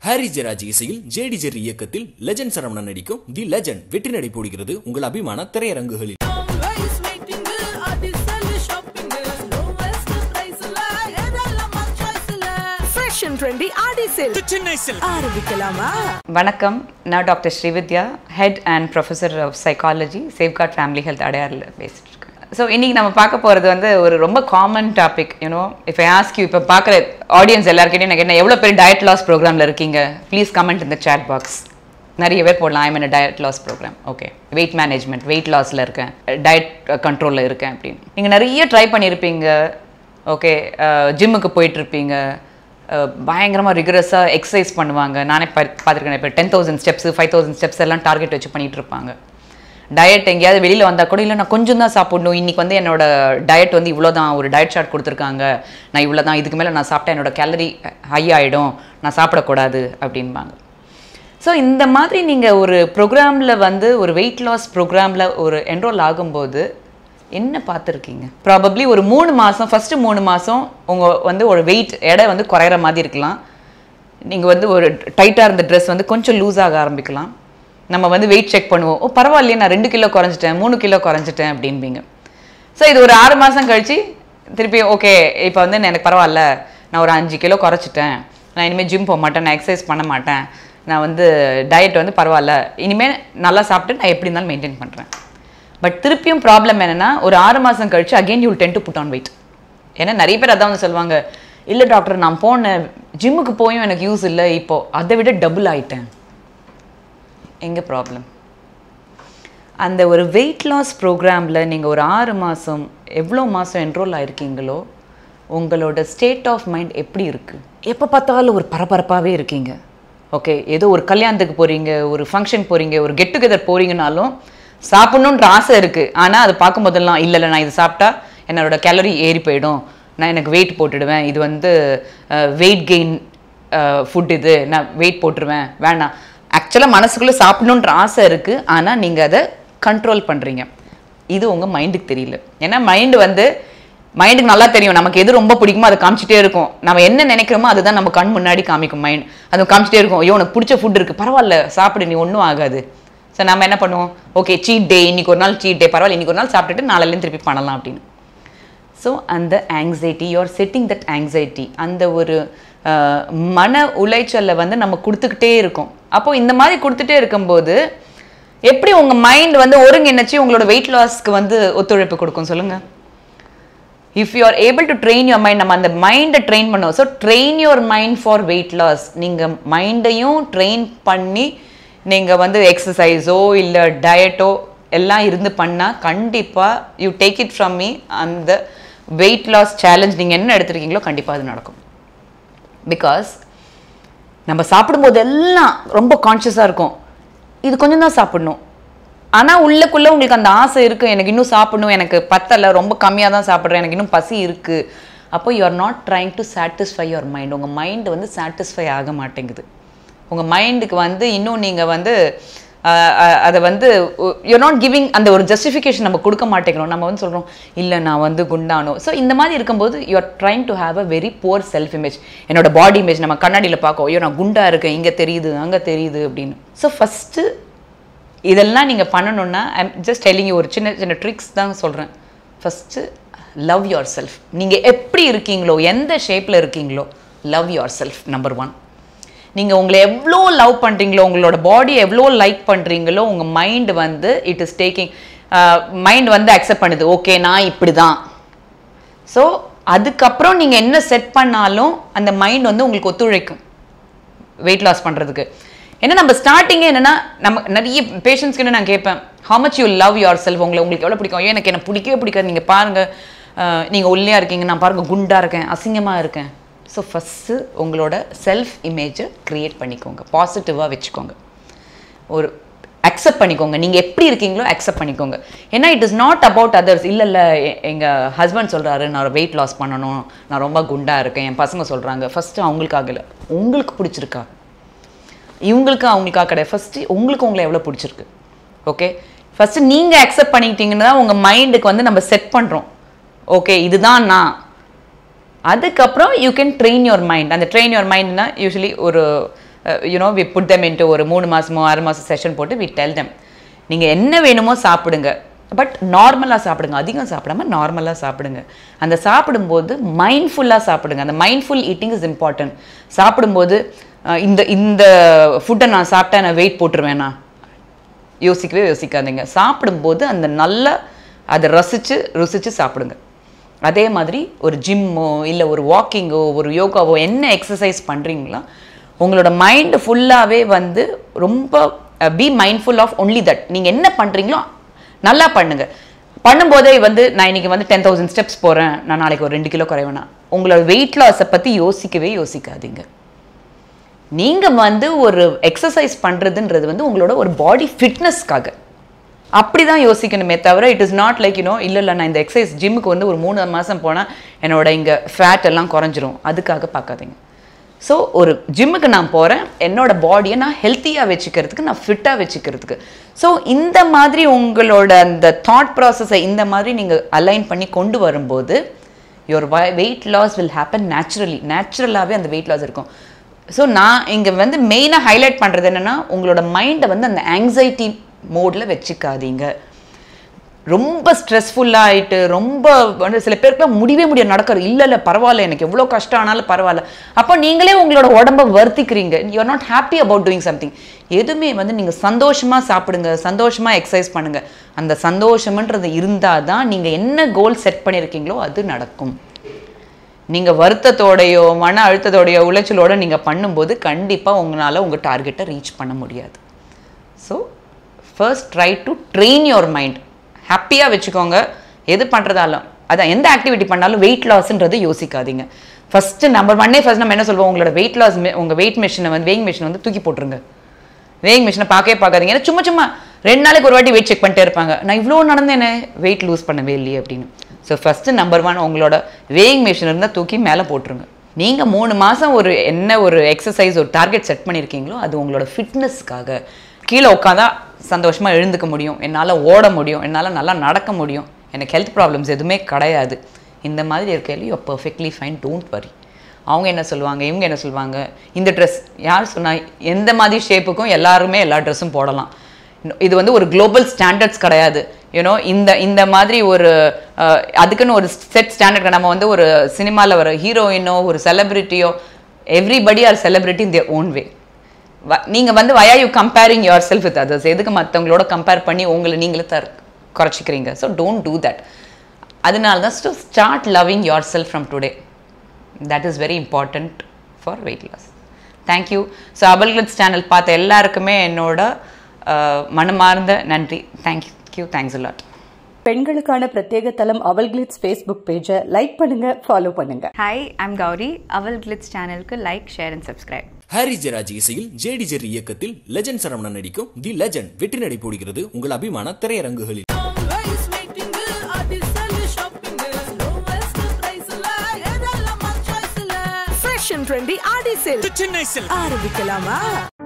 Harry Jayaraj இசையில் JD Jerry இயக்கத்தில் legend Saravanan நடிக்கும் தி லெஜண்ட் வெற்றி நடை போடுகிறது உங்கள் அபிமான திரையரங்குகளில் Always waiting Adisel shopping lowest price la எதெல்லாம் choice la fresh and trendy Adisel Chennai silk ஆரம்பிக்கலாமா வணக்கம் நான் doctor Srividya head and professor of psychology safeguard family health அடையாரில் பேசிட்டு இருக்கேன் ஸோ இன்றைக்கி நம்ம பார்க்க போகிறது வந்து ஒரு ரொம்ப காமன் டாபிக் யூனோ இப்போ ஆஸ்க் யூ இப்போ பார்க்குற ஆடியன்ஸ் எல்லாருக்கிட்டையும் எனக்கு என்ன எவ்வளோ பேர் டயட் லாஸ் ப்ரோக்ராமில் இருக்கீங்க ப்ளீஸ் கமெண்ட் இந்த chat பாக்ஸ் நிறைய பேர் போடலாம் I mean diet loss program okay weight management weight லாஸில் இருக்கேன் டயட் கண்ட்ரோலில் இருக்கேன் அப்படின்னு நீங்கள் நிறைய ட்ரை பண்ணியிருப்பீங்க ஓகே ஜிம்முக்கு போயிட்டுருப்பீங்க பயங்கரமாக ரிகரஸாக எக்ஸசைஸ் பண்ணுவாங்க நானே பா பார்த்துருக்கேன் இப்போ ten thousand steps five thousand steps எல்லாம் டார்கெட் வச்சு பண்ணிட்டு இருப்பாங்க டயட் எங்கேயாவது வெளியில் வந்தால் கூட இல்லை நான் கொஞ்சம் தான் சாப்பிடணும் இன்றைக்கி வந்து என்னோட டயட் வந்து இவ்வளோ தான் ஒரு டயட் சார்ட் கொடுத்துருக்காங்க நான் இவ்வளோ தான் இதுக்கு மேலே நான் சாப்பிட்டா என்னோட கேலரி ஹை ஆகிடும் நான் சாப்பிடக்கூடாது அப்படின்பாங்க ஸோ இந்த மாதிரி நீங்கள் ஒரு ப்ரோக்ராமில் வந்து ஒரு வெயிட் லாஸ் ப்ரோக்ராமில் ஒரு என்ரோல் ஆகும்போது என்ன பார்த்துருக்கீங்க ப்ராபப்ளி ஒரு மூணு மாதம் ஃபஸ்ட்டு மூணு மாதம் உங்கள் வந்து ஒரு வெயிட் எடை வந்து குறையிற மாதிரி இருக்கலாம் நீங்கள் வந்து ஒரு டைட்டாக இருந்த ட்ரெஸ் வந்து கொஞ்சம் லூஸ் ஆக ஆரம்பிக்கலாம் நம்ம வந்து வெயிட் செக் பண்ணுவோம் ஓ பரவாயில்லையே நான் ரெண்டு கிலோ குறைஞ்சிட்டேன் மூணு கிலோ குறைஞ்சிட்டேன் அப்படின்பீங்க ஸோ இது ஒரு ஆறு மாதம் கழிச்சு திருப்பி ஓகே இப்போ வந்து எனக்கு பரவாயில்ல நான் ஒரு அஞ்சு கிலோ குறைச்சிட்டேன் நான் இனிமேல் ஜிம் போக மாட்டேன் நான் எக்ஸசைஸ் பண்ண மாட்டேன் நான் வந்து டயட் வந்து பரவாயில்ல இனிமேல் நல்லா சாப்பிட்டு நான் எப்படி இருந்தாலும் மெயின்டைன் பண்ணுறேன் பட் திருப்பியும் ப்ராப்ளம் என்னென்னா ஒரு ஆறு மாதம் கழிச்சு again you'll tend to put on weight ஏன்னா நிறைய பேர் அதான் வந்து சொல்லுவாங்க இல்லை டாக்டர் நான் போனேன் ஜிம்முக்கு போயும் எனக்கு யூஸ் இல்லை இப்போ அதை விட டபுள் ஆயிட்டேன் எங்கே ப்ராப்ளம் அந்த ஒரு வெயிட் லாஸ் ப்ரோக்ராமில் நீங்கள் ஒரு ஆறு மாதம் எவ்வளோ மாதம் என்ரோல் ஆயிருக்கீங்களோ உங்களோட ஸ்டேட் ஆஃப் மைண்ட் எப்படி இருக்குது எப்போ பார்த்தாலும் ஒரு பரபரப்பாகவே இருக்கீங்க ஓகே ஏதோ ஒரு கல்யாணத்துக்கு போகிறீங்க ஒரு ஃபங்க்ஷன் போகிறீங்க ஒரு கெட் டுகெதர் போகிறீங்கனாலும் சாப்பிட்ணுன்ற ஆசை இருக்குது ஆனால் அது பார்க்கும்போதெல்லாம் இல்லை இல்லை நான் இது சாப்பிட்டா என்னோட கேலரி ஏறி போயிடும் நான் எனக்கு வெயிட் போட்டுடுவேன் இது வந்து வெயிட் கெயின் ஃபுட் இது நான் வெயிட் போட்டுருவேன் வேணாம் ஆக்சுவலாக மனசுக்குள்ளே சாப்பிடணுன்ற ஆசை இருக்குது ஆனால் நீங்கள் அதை கண்ட்ரோல் பண்ணுறீங்க இது உங்கள் மைண்டுக்கு தெரியல ஏன்னா மைண்டு வந்து மைண்டுக்கு நல்லா தெரியும் நமக்கு எது ரொம்ப பிடிக்குமோ அதை காமிச்சிட்டே இருக்கும் நம்ம என்ன நினைக்கிறோமோ அதுதான் நம்ம கண் முன்னாடி காமிக்கும் மைண்ட் அது காமிச்சிட்டே இருக்கும் ஐயோ உனக்கு பிடிச்ச ஃபுட் இருக்குது பரவாயில்ல சாப்பிடு நீ ஒன்றும் ஆகாது ஸோ நம்ம என்ன பண்ணுவோம் ஓகே சீட் டே இன்னைக்கு ஒரு நாள் சீட் டே பரவாயில்ல இன்னைக்கு ஒரு நாள் சாப்பிட்டுட்டு நாளையிலேருந்து திருப்பி பண்ணலாம் அப்படின்னு ஸோ அந்த anxiety you're setting that anxiety அந்த ஒரு அஹ், மன உளைச்சலை வந்து நம்ம கொடுத்துக்கிட்டே இருக்கோம் அப்போ இந்த மாதிரி கொடுத்துட்டே இருக்கும்போது எப்படி உங்கள் மைண்ட் வந்து ஒருங்கிணைச்சு உங்களோட வெயிட் லாஸ்க்கு வந்து ஒத்துழைப்பு கொடுக்கும் சொல்லுங்கள் if you are able to train your mind நம்ம அந்த மைண்டை ட்ரெயின் பண்ணோம் so train your mind for weight loss நீங்கள் மைண்டையும் ட்ரெயின் பண்ணி நீங்கள் வந்து எக்ஸசைஸோ இல்லை டயட்டோ எல்லாம் இருந்து பண்ணால் கண்டிப்பாக you take it from me அந்த வெயிட் லாஸ் சேலஞ்ச் நீங்கள் என்ன எடுத்திருக்கீங்களோ கண்டிப்பாக அது நடக்கும் பிகாஸ் நம்ம சாப்பிடும்போது எல்லாம் ரொம்ப கான்ஷியஸாக இருக்கும் இது கொஞ்சம் தான் சாப்பிடணும் ஆனால் உள்ளுக்குள்ளே உங்களுக்கு அந்த ஆசை இருக்குது எனக்கு இன்னும் சாப்பிடணும் எனக்கு பத்தலை ரொம்ப கம்மியாக தான் சாப்பிட்றேன் எனக்கு இன்னும் பசி இருக்குது அப்போ you are not trying to satisfy your mind உங்கள் மைண்டு வந்து சாட்டிஸ்ஃபை ஆக மாட்டேங்குது உங்கள் மைண்டுக்கு வந்து இன்னும் நீங்கள் வந்து அஹ், அஹ், அதை வந்து யூஆர் நாட் கிவிங் அந்த ஒரு ஜஸ்டிஃபிகேஷன் நம்ம கொடுக்க மாட்டேங்கிறோம் நம்ம வந்து சொல்கிறோம் இல்லை நான் வந்து குண்டானோம் ஸோ இந்த மாதிரி இருக்கும்போது you are trying to have a very poor self image என்னோட பாடி இமேஜ் நம்ம கண்ணாடியில் பார்க்கோம் ஐயோ நான் குண்டா இருக்கேன் இங்கே தெரியுது அங்கே தெரியுது அப்படின்னு ஸோ ஃபஸ்ட்டு இதெல்லாம் நீங்கள் பண்ணணுன்னா ஐம் ஜஸ்ட் டெல்லிங் ஒரு சின்ன சின்ன ட்ரிக்ஸ் தான் சொல்கிறேன் ஃபஸ்ட்டு லவ் யுவர் செல்ஃப் நீங்கள் எப்படி இருக்கீங்களோ எந்த ஷேப்பில் இருக்கீங்களோ love yourself number one நீங்கள் உங்களை எவ்வளோ லவ் பண்ணுறீங்களோ உங்களோட பாடி எவ்வளோ லைக் பண்ணுறீங்களோ உங்கள் மைண்ட் வந்து இட் இஸ் டேக்கிங் மைண்ட் வந்து அக்செப்ட் பண்ணுது ஓகே நான் இப்படி தான் ஸோ அதுக்கப்புறம் நீங்கள் என்ன செட் பண்ணாலும் அந்த மைண்ட் வந்து உங்களுக்கு ஒத்துழைக்கும் வெயிட் லாஸ் பண்ணுறதுக்கு ஏன்னா நம்ம ஸ்டார்டிங்கே என்னன்னா நம்ம நிறைய பேஷண்ட்ஸ்க்கு நான் கேட்பேன் how much you love yourself உங்களை உங்களுக்கு எவ்வளோ பிடிக்கும் ஐயோ எனக்கு என்ன பிடிக்கவே பிடிக்காது நீங்கள் பாருங்கள் நீங்கள் ஒல்லியாக இருக்கீங்க நான் பாருங்க குண்டாக இருக்கேன் அசிங்கமாக இருக்கேன் ஸோ ஃபஸ்ட்டு உங்களோட செல்ஃப் இமேஜை க்ரியேட் பண்ணிக்கோங்க பாசிட்டிவாக வச்சுக்கோங்க ஒரு அக்செப்ட் பண்ணிக்கோங்க நீங்கள் எப்படி இருக்கீங்களோ அக்செப்ட் பண்ணிக்கோங்க ஏன்னா it is not about others இல்லை இல்லை எங்கள் ஹஸ்பண்ட் சொல்கிறாரு நான் வெயிட் லாஸ் பண்ணணும் நான் ரொம்ப குண்டாக இருக்கேன் என் பசங்க சொல்கிறாங்க ஃபஸ்ட்டு அவங்களுக்காக இல்லை உங்களுக்கு பிடிச்சிருக்கா இவங்களுக்கு அவங்களுக்காக கிடையாது ஃபஸ்ட்டு உங்களுக்கு உங்களை எவ்வளோ பிடிச்சிருக்கு ஓகே ஃபஸ்ட்டு நீங்கள் அக்செப்ட் பண்ணிக்கிட்டீங்கன்னா தான் உங்கள் மைண்டுக்கு வந்து நம்ம செட் பண்ணுறோம் ஓகே இதுதான் நான் அதுக்கப்புறம் you can train your mind அந்த ட்ரெயின் யுவர் மைண்ட்னா யூஸ்வலி ஒரு you know we put them into ஒரு மூணு மாசமோ ஆறு மாசம் செஷன் போட்டு வி டெல் them நீங்கள் என்ன வேணுமோ சாப்பிடுங்க பட் நார்மலாக சாப்பிடுங்க அதிகம் சாப்பிடாம நார்மலாக சாப்பிடுங்க அந்த சாப்பிடும்போது மைண்ட்ஃபுல்லாக சாப்பிடுங்க அந்த மைண்ட்ஃபுல் ஈட்டிங் இஸ் இம்பார்ட்டன்ட் சாப்பிடும்போது அஹ், இந்த இந்த ஃபுட்டை நான் சாப்பிட்டா நான் வெயிட் போட்டுருவேனா யோசிக்கவே யோசிக்காதீங்க சாப்பிடும்போது அந்த நல்ல அதை ரசித்து ருசித்து சாப்பிடுங்க அதே மாதிரி ஒரு ஜிம்மோ இல்லை ஒரு வாக்கிங்கோ ஒரு யோகாவோ என்ன எக்ஸசைஸ் பண்ணுறீங்களோ உங்களோட மைண்டு ஃபுல்லாகவே வந்து ரொம்ப be mindful of only that நீங்கள் என்ன பண்ணுறீங்களோ நல்லா பண்ணுங்க பண்ணும்போதே வந்து நான் இன்னைக்கு வந்து டென் தௌசண்ட் ஸ்டெப்ஸ் போகிறேன் நான் நாளைக்கு ஒரு ரெண்டு கிலோ குறைவேனா உங்களோட வெயிட் லாஸை பற்றி யோசிக்கவே யோசிக்காதீங்க நீங்க வந்து ஒரு எக்ஸசைஸ் பண்றதுன்றது வந்து உங்களோட ஒரு பாடி ஃபிட்னஸ்க்காக அப்படிதான் யோசிக்கணுமே தவிர it is not like you know இல்லை இல்லை நான் இந்த எக்ஸசைஸ் ஜிம்முக்கு வந்து ஒரு மூணு மாதம் போனால் என்னோட இங்கே ஃபேட் எல்லாம் குறைஞ்சிரும் அதுக்காக பார்க்காதீங்க ஸோ ஒரு ஜிம்முக்கு நான் போகிறேன் என்னோட பாடியை நான் ஹெல்த்தியாக வச்சுக்கிறதுக்கு நான் ஃபிட்டாக வச்சுக்கிறதுக்கு ஸோ இந்த மாதிரி உங்களோட அந்த தாட் ப்ராசஸை இந்த மாதிரி நீங்கள் அலைன் பண்ணி கொண்டு வரும்போது your weight loss will happen naturally நேச்சுரலாகவே அந்த வெயிட் லாஸ் இருக்கும் ஸோ நான் இங்கே வந்து மெயினாக ஹைலைட் பண்ணுறது என்னென்னா உங்களோட மைண்டை வந்து அந்த ஆங்ஸைட்டி மோடில் வச்சுக்காதீங்க ரொம்ப ஸ்ட்ரெஸ்ஃபுல்லாக ஆயிட்டு ரொம்ப வந்து சில பேருக்குலாம் முடியவே முடியாது நடக்கிறது இல்லை இல்லை பரவாயில்ல எனக்கு எவ்வளோ கஷ்டம் ஆனாலும் பரவாயில்ல அப்போ நீங்களே உங்களோட உடம்ப வருத்திக்கிறீங்க you are not happy about doing something எதுவுமே வந்து நீங்கள் சந்தோஷமாக சாப்பிடுங்க சந்தோஷமாக எக்ஸசைஸ் பண்ணுங்க அந்த சந்தோஷம்ன்றது இருந்தால் தான் நீங்கள் என்ன கோல் செட் பண்ணியிருக்கீங்களோ அது நடக்கும் நீங்கள் வருத்தத்தோடையோ மன அழுத்தத்தோடையோ உளைச்சலோட நீங்கள் பண்ணும்போது கண்டிப்பாக உங்களால் உங்கள் டார்கெட்டை ரீச் பண்ண முடியாது so first try to train your mind ஹாப்பியாக வச்சுக்கோங்க எது பண்ணுறதாலும் அதான் எந்த ஆக்டிவிட்டி பண்ணாலும் வெயிட் லாஸ்ன்றது யோசிக்காதீங்க ஃபஸ்ட்டு நம்பர் ஒன்னே ஃபர்ஸ்ட் நம்ம என்ன சொல்லுவோம் உங்களோட வெயிட் லாஸ் உங்கள் வெயிட் மிஷினை வந்து வெயிங் மிஷினை வந்து தூக்கி போட்டுருங்க வேயிங் மிஷினை பார்க்கவே பார்க்காதீங்க ஏன்னா சும்மா சும்மா ரெண்டு நாளைக்கு ஒரு வாட்டி வெயிட் செக் பண்ணிட்டே இருப்பாங்க நான் இவ்வளோ நடந்தேனே வெயிட் லூஸ் பண்ணவே இல்லையே அப்படின்னு ஸோ ஃபஸ்ட்டு நம்பர் ஒன் உங்களோட வேயிங் மிஷின் இருந்தால் தூக்கி மேலே போட்டுருங்க நீங்கள் மூணு மாதம் ஒரு என்ன ஒரு எக்ஸசைஸ் ஒரு டார்கெட் செட் பண்ணியிருக்கீங்களோ அது உங்களோட ஃபிட்னஸ்க்காக கீழே உட்காந்தா சந்தோஷமாக எழுந்துக்க முடியும் என்னால் ஓட முடியும் என்னால் நல்லா நடக்க முடியும் எனக்கு ஹெல்த் ப்ராப்ளம்ஸ் எதுவுமே கிடையாது இந்த மாதிரி இருக்கையில you perfectly fine don't worry அவங்க என்ன சொல்லுவாங்க இவங்க என்ன சொல்லுவாங்க இந்த ட்ரெஸ் யார் சொன்னா எந்த மாதிரி ஷேப்புக்கும் எல்லாருமே எல்லா ட்ரெஸ்ஸும் போடலாம் இது வந்து ஒரு குளோபல் ஸ்டாண்டர்ட்ஸ் கிடையாது யூனோ இந்த இந்த மாதிரி ஒரு அஹ், அதுக்குன்னு ஒரு செட் ஸ்டாண்டர்ட் நம்ம வந்து ஒரு சினிமாவில் வர ஹீரோயினோ ஒரு செலிபிரிட்டியோ everybody are celebrity in their own way நீங்கள் வந்து why are you comparing yourself with others எதுக்கு மற்றவங்களோட கம்பேர் பண்ணி உங்களை நீங்களே தர் குறைச்சிக்கிறீங்க ஸோ டோன்ட் டூ தட் அதனால தான் to start loving yourself from today that is very important for weight loss thank you so Aval Glitz channel பார்த்த எல்லாருக்குமே என்னோட அஹ், மனமார்ந்த நன்றி தேங்க்யூ தேங்க்ஸ் லாட் பெண்களுக்கான பிரத்யேக தளம் அவல் கிளிட்ஸ் ஃபேஸ்புக் பேஜை லைக் பண்ணுங்க ஃபாலோ பண்ணுங்க hi I'm Gowri Aval Glitz சேனலுக்கு like share and subscribe Harris Jayaraj இசையில் ஜேடி ஜெர்ரி இயக்கத்தில் லெஜண்ட் சரவணன் நடிக்கும் தி லெஜண்ட் வெற்றி நடை போடுகிறது உங்கள் அபிமான திரையரங்குகளில் Always waiting, adi sell shopping, lowest price la, எதெல்லாம் choice la. Fresh and trendy ஆடி sale. ஆரம்பிக்கலாமா